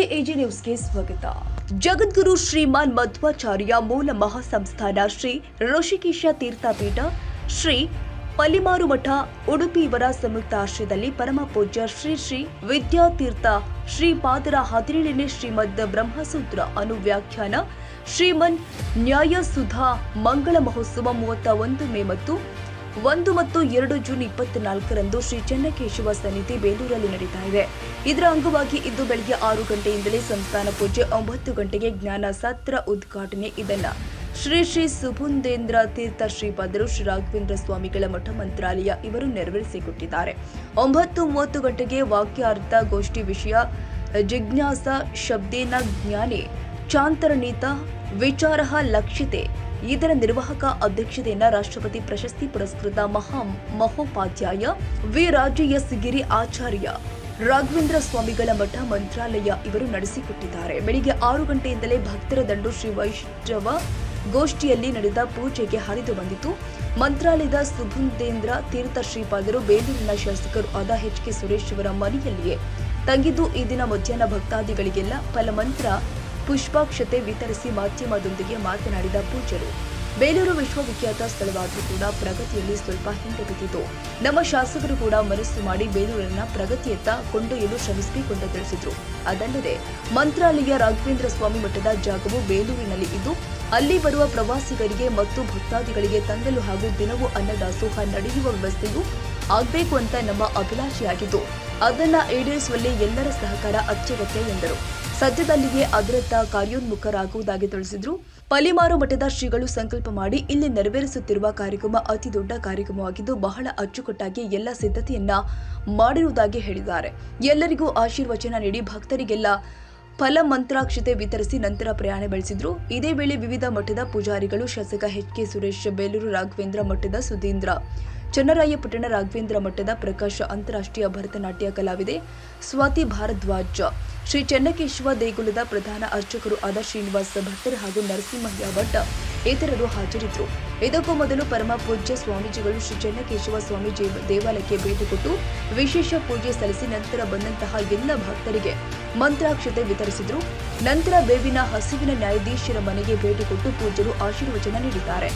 AG ನ್ಯೂಸ್ಗೆ ಸ್ವಾಗತ ಜಗದ್ಗುರು ಶ್ರೀಮಾನ್ ಮಧ್ವಾಚಾರ್ಯ ಮೂಲ ಮಹಾಸಂಸ್ಥಾನ ಶ್ರೀ ಋಷಿಕೇಶ ತೀರ್ಥಪೀಠ ಶ್ರೀ ಪಲಿಮಾರು ಮಠ ಉಡುಪಿ ಇವರ ಸಂಯುಕ್ತ ಆಶ್ರಯದಲ್ಲಿ ಪರಮ ಪೂಜ್ಯ ಶ್ರೀ ಶ್ರೀ ವಿದ್ಯಾತೀರ್ಥ ಶ್ರೀಪಾದರ ಹದಿನೇಳನೇ ಶ್ರೀಮದ್ ಬ್ರಹ್ಮಸೂತ್ರ ಅನುವ್ಯಾಖ್ಯಾನ ಶ್ರೀಮನ್ ನ್ಯಾಯಸುಧಾ ಮಂಗಳ ಮಹೋತ್ಸವ ಮೂವತ್ತ ಒಂದು ಮೇ ಮತ್ತು ಒಂದು ಮತ್ತು ಎರಡು ಜೂನ್ ಇಪ್ಪತ್ನಾಲ್ಕರಂದು ಶ್ರೀ ಚೆನ್ನಕೇಶವ ಸನ್ನಿಧಿ ಬೇಲೂರಲ್ಲಿ ನಡೀತಾ ಇದೆ ಇದರ ಅಂಗವಾಗಿ ಇಂದು ಬೆಳಗ್ಗೆ ಆರು ಗಂಟೆಯಿಂದಲೇ ಸಂಸ್ಥಾನ ಪೂಜೆ ಒಂಬತ್ತು ಗಂಟೆಗೆ ಜ್ಞಾನ ಸತ್ರ ಉದ್ಘಾಟನೆ ಇದನ್ನ ಶ್ರೀ ಶ್ರೀ ಸುಬುಂದೇಂದ್ರ ತೀರ್ಥ ಶ್ರೀಪಾದರು ಶ್ರೀ ರಾಘವೇಂದ್ರ ಸ್ವಾಮಿಗಳ ಮಠ ಮಂತ್ರಾಲಯ ಇವರು ನೆರವೇರಿಸಿಕೊಟ್ಟಿದ್ದಾರೆ ಒಂಬತ್ತು ಮೂವತ್ತು ಗಂಟೆಗೆ ವಾಕ್ಯಾರ್ಥ ಗೋಷ್ಠಿ ವಿಷಯ ಜಿಜ್ಞಾಸ ಶಬ್ದೇನ ಜ್ಞಾನೇ ಚಾಂತರಣೀತ ವಿಚಾರ ಲಕ್ಷಿತೆ ಇದರ ನಿರ್ವಾಹಕ ಅಧ್ಯಕ್ಷತೆಯನ್ನ ರಾಷ್ಟ್ರಪತಿ ಪ್ರಶಸ್ತಿ ಪುರಸ್ಕೃತ ಮಹಾ ಮಹೋಪಾಧ್ಯಾಯ ವಿ ರಾಜಯ್ಯ ಸಿಗಿರಿ ಆಚಾರ್ಯ ರಾಘವೇಂದ್ರ ಸ್ವಾಮಿಗಳ ಮಠ ಮಂತ್ರಾಲಯ ಇವರು ನಡೆಸಿಕೊಟ್ಟಿದ್ದಾರೆ ಬೆಳಿಗ್ಗೆ ಆರು ಗಂಟೆಯಿಂದಲೇ ಭಕ್ತರ ದಂಡು ಶ್ರೀ ವೈಷ್ಣವ ಗೋಷ್ಠಿಯಲ್ಲಿ ನಡೆದ ಪೂಜೆಗೆ ಹರಿದು ಬಂದಿತು ಮಂತ್ರಾಲಯದ ಸುಬುಂದೇಂದ್ರ ತೀರ್ಥ ಶ್ರೀಪಾದರು ಬೇಲೂರಿನ ಶಾಸಕರು ಆದ ಎಚ್ ಕೆ ಸುರೇಶ್ ಅವರ ಮನೆಯಲ್ಲಿಯೇ ತಂಗಿದ್ದು ಈ ದಿನ ಮಧ್ಯಾಹ್ನ ಭಕ್ತಾದಿಗಳಿಗೆಲ್ಲ ಫಲಮಂತ್ರ ಪುಷ್ಪಾಕ್ಷತೆ ವಿತರಿಸಿ ಮಾಧ್ಯಮದೊಂದಿಗೆ ಮಾತನಾಡಿದ ಪೂಜ್ಯರು ಬೇಲೂರು ವಿಶ್ವವಿಖ್ಯಾತ ಸ್ಥಳವಾದರೂ ಕೂಡ ಪ್ರಗತಿಯಲ್ಲಿ ಸ್ವಲ್ಪ ಹಿಂದೆ ಬಿದ್ದಿತು ನಮ್ಮ ಶಾಸಕರು ಕೂಡ ಮನಸ್ಸು ಮಾಡಿ ಬೇಲೂರನ್ನ ಪ್ರಗತಿಯತ್ತ ಕೊಂಡೊಯ್ಯಲು ಶ್ರಮಿಸಬೇಕು ಅಂತ ತಿಳಿಸಿದ್ರು ಅದಲ್ಲದೆ ಮಂತ್ರಾಲಯ ರಾಘವೇಂದ್ರ ಸ್ವಾಮಿ ಮಠದ ಜಾಗವು ಬೇಲೂರಿನಲ್ಲಿ ಇದ್ದು ಅಲ್ಲಿ ಬರುವ ಪ್ರವಾಸಿಗರಿಗೆ ಮತ್ತು ಭಕ್ತಾದಿಗಳಿಗೆ ತಂಗಲು ಹಾಗೂ ದಿನವೂ ಅನ್ನದಾಸೋಹ ನಡೆಯುವ ವ್ಯವಸ್ಥೆಯು ಆಗಬೇಕು ಅಂತ ನಮ್ಮ ಅಭಿಲಾಷೆಯಾಗಿದ್ದು ಅದನ್ನ ಈಡೇರಿಸುವಲ್ಲಿ ಎಲ್ಲರ ಸಹಕಾರ ಅತ್ಯಗತ್ಯ ಎಂದರು ಸದ್ಯದಲ್ಲಿಯೇ ಅದರತ್ತ ಕಾರ್ಯೋನ್ಮುಖರಾಗುವುದಾಗಿ ತಿಳಿಸಿದ್ರು ಪಲಿಮಾರು ಮಠದ ಶ್ರೀಗಳು ಸಂಕಲ್ಪ ಮಾಡಿ ಇಲ್ಲಿ ನೆರವೇರಿಸುತ್ತಿರುವ ಕಾರ್ಯಕ್ರಮ ಅತಿ ದೊಡ್ಡ ಕಾರ್ಯಕ್ರಮವಾಗಿದ್ದು ಬಹಳ ಅಚ್ಚುಕಟ್ಟಾಗಿ ಎಲ್ಲ ಸಿದ್ಧತೆಯನ್ನ ಮಾಡಿರುವುದಾಗಿ ಹೇಳಿದ್ದಾರೆ ಎಲ್ಲರಿಗೂ ಆಶೀರ್ವಚನ ನೀಡಿ ಭಕ್ತರಿಗೆಲ್ಲ ಫಲ ಮಂತ್ರಾಕ್ಷತೆ ವಿತರಿಸಿ ನಂತರ ಪ್ರಯಾಣ ಬೆಳೆಸಿದ್ರು ಇದೇ ವೇಳೆ ವಿವಿಧ ಮಠದ ಪೂಜಾರಿಗಳು ಶಾಸಕ ಎಚ್ ಕೆ ಸುರೇಶ್ ಬೇಲೂರು ರಾಘವೇಂದ್ರ ಮಠದ ಸುಧೀಂದ್ರ ಚನ್ನರಾಯಪಟ್ಟಣ ರಾಘವೇಂದ್ರ ಮಠದ ಪ್ರಕಾಶ ಅಂತಾರಾಷ್ಟ್ರೀಯ ಭರತನಾಟ್ಯ ಕಲಾವಿದೆ ಸ್ವಾತಿ ಭಾರದ್ವಾಜ್ ಶ್ರೀ ಚೆನ್ನಕೇಶವ ದೇಗುಲದ ಪ್ರಧಾನ ಅರ್ಚಕರು ಆದ ಶ್ರೀನಿವಾಸ ಭಟ್ಟರ್ ಹಾಗೂ ನರಸಿಂಹಯ್ಯ ಭಟ್ ಇತರರು ಹಾಜರಿದ್ದರು ಇದಕ್ಕೂ ಮೊದಲು ಪರಮ ಪೂಜ್ಯ ಸ್ವಾಮೀಜಿಗಳು ಶ್ರೀ ಚೆನ್ನಕೇಶವ ಸ್ವಾಮೀಜಿ ದೇವಾಲಯಕ್ಕೆ ಭೇಟಿ ಕೊಟ್ಟು ವಿಶೇಷ ಪೂಜೆ ಸಲ್ಲಿಸಿ ನಂತರ ಬಂದಂತಹ ಎಲ್ಲ ಭಕ್ತರಿಗೆ ಮಂತ್ರಾಕ್ಷತೆ ವಿತರಿಸಿದರು ನಂತರ ಬೇವಿನ ಹಸಿವಿನ ನ್ಯಾಯಾಧೀಶರ ಮನೆಗೆ ಭೇಟಿ ಕೊಟ್ಟು ಪೂಜ್ಯರು ಆಶೀರ್ವಚನ ನೀಡಿದ್ದಾರೆ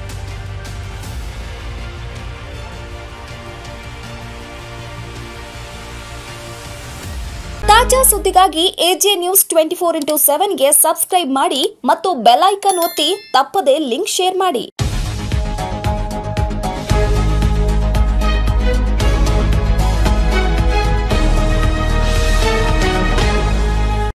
ತಾಜಾ ಸುದ್ದಿಗಾಗಿ AJ news twenty four into ಸೆವೆನ್ಗೆ ಸಬ್ಸ್ಕ್ರೈಬ್ ಮಾಡಿ ಮತ್ತು ಬೆಲ್ ಐಕನ್ ಒತ್ತಿ ತಪ್ಪದೇ ಲಿಂಕ್ ಶೇರ್ ಮಾಡಿ